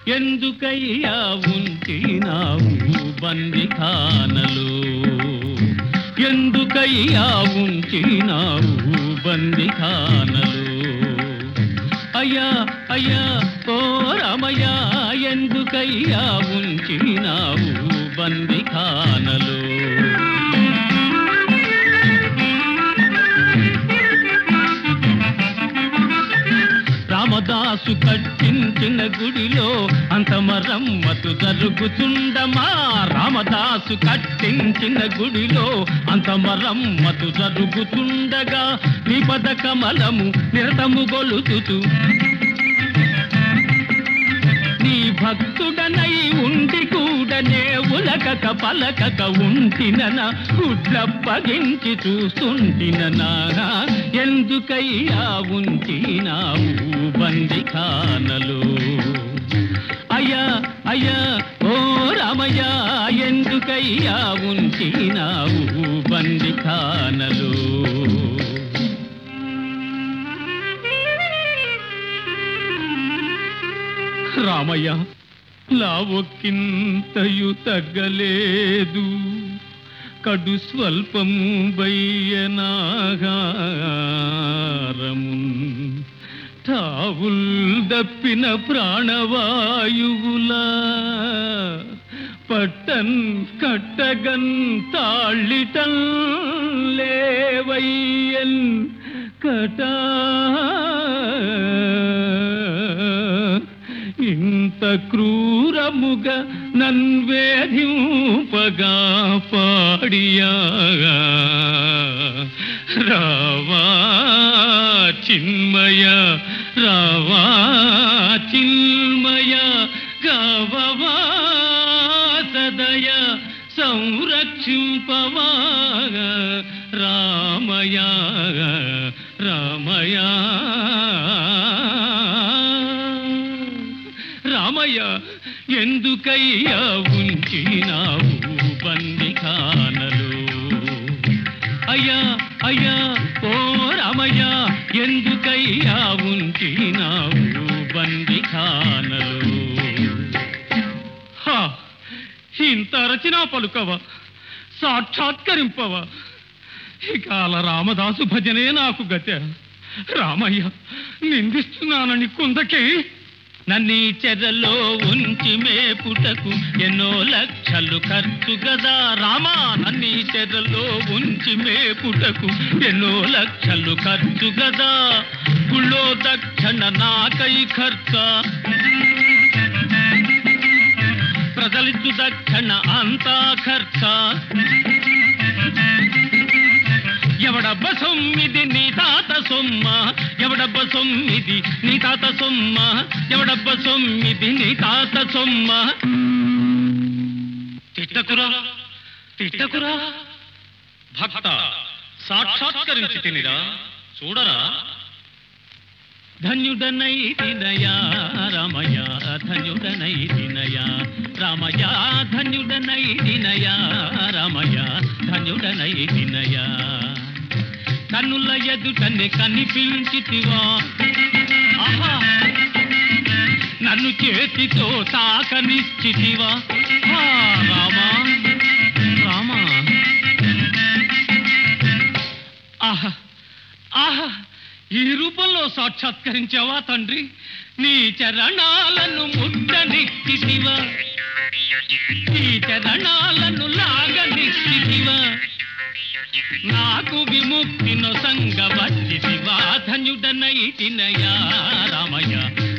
ఎందుకయ్యా ఉంచినావు బందిఖానలు ఎందుకయ్యా ఉంచినావు బందిఖానలు అయ్యా అయ్యా ఓ రామయ్యా ఎందుకయ్యా ఉంచినావు బందిఖానలు రామదాసు కట్టించిన గుడిలో అంత మరమ్మతు జరుగుతుండమా రామదాసు కట్టించిన గుడిలో అంత మరమ్మతు జరుగుతుండగా నీ పద కమలము నిరతము గొలుచుతూ నీ భక్తుడనై ఉండి కూడనే ఉలకక పలకక ఉంటినన గుడ్లప్పగించి చూస్తుంటిననా ఎందుకయ్యా ఉంచినావు బందిఖానలు అయ్యా అయ్యా ఓ రామయ్య ఎందుకయ్యా ఉంచినావు బందిఖానలు రామయ్య లావొక్కింతయు తగ్గలేదు కడు స్వల్పము బయ్యనాగారము తావుల్ దప్పిన ప్రాణవాయువులా పట్టన్ కట్టగన్ తాళ్ళిటన్ లేవయ్యన్ కటా ఇంత క్రూరముగ నన్వేధింపగా పాడియా రావా చిన్మయ రావా చిన్మయ గవవా సదయ సంరక్షింపవా రామయ రామయ రామయ్య ఎందుకయ్యా ఉంచినావు బందిఖానలు అయ్యా అయ్యా ఓ రామయ్య ఎందుకయ్యా ఉంచినావు బందిఖానలు హా, ఇంత రచనా పలుకవా సాక్షాత్కరింపవా ఇక అలా రామదాసు భజనే నాకు గత రామయ్య నిందిస్తున్నానని కుందకే నన్నీ చెరలో ఉంచి మేపుటకు ఎన్నో లక్షలు ఖర్చు గదా రామా నన్నీ చెరలో ఉంచి మేపుటకు ఎన్నో లక్షలు ఖర్చు గదా గుళ్ళో దక్షణ నాకై ఖర్చ ప్రజలిచ్చు దక్షణ అంతా ఖర్చ ఎవడబ్బ సొమ్మిది నీ తాత సొమ్మ ఎవడబ్బ సొమ్మిది నీ తాత సొమ్మ ఎవడబ్బ సొమ్మిది నీ తాత సొమ్మ తిట్టకురా తిట్టకురా భక్త సాక్షాత్కరించి తినిరా చూడరా ధన్యుడనై తినయా రామయ్య ధన్యుడనై తినయా రామయ్య ధన్యుడనై తినయా రామయ్య ధన్యుడనై తినయా కన్నుల ఎదుటనే కనిపించితివా ఆహా నన్ను చేతితో తాకనిచ్చితివా ఆ, రామా రామా ఆహా ఆహా ఈ రూపంలో సాక్షాత్కరించావా తండ్రి నీ చరణాలను ముట్టనిచ్చితివా నీ చరణాలను లాగనిచ్చితివా నాకు విముక్తిను సంగ వచ్చితివా ధన్యుడనై తినయా రామయ్య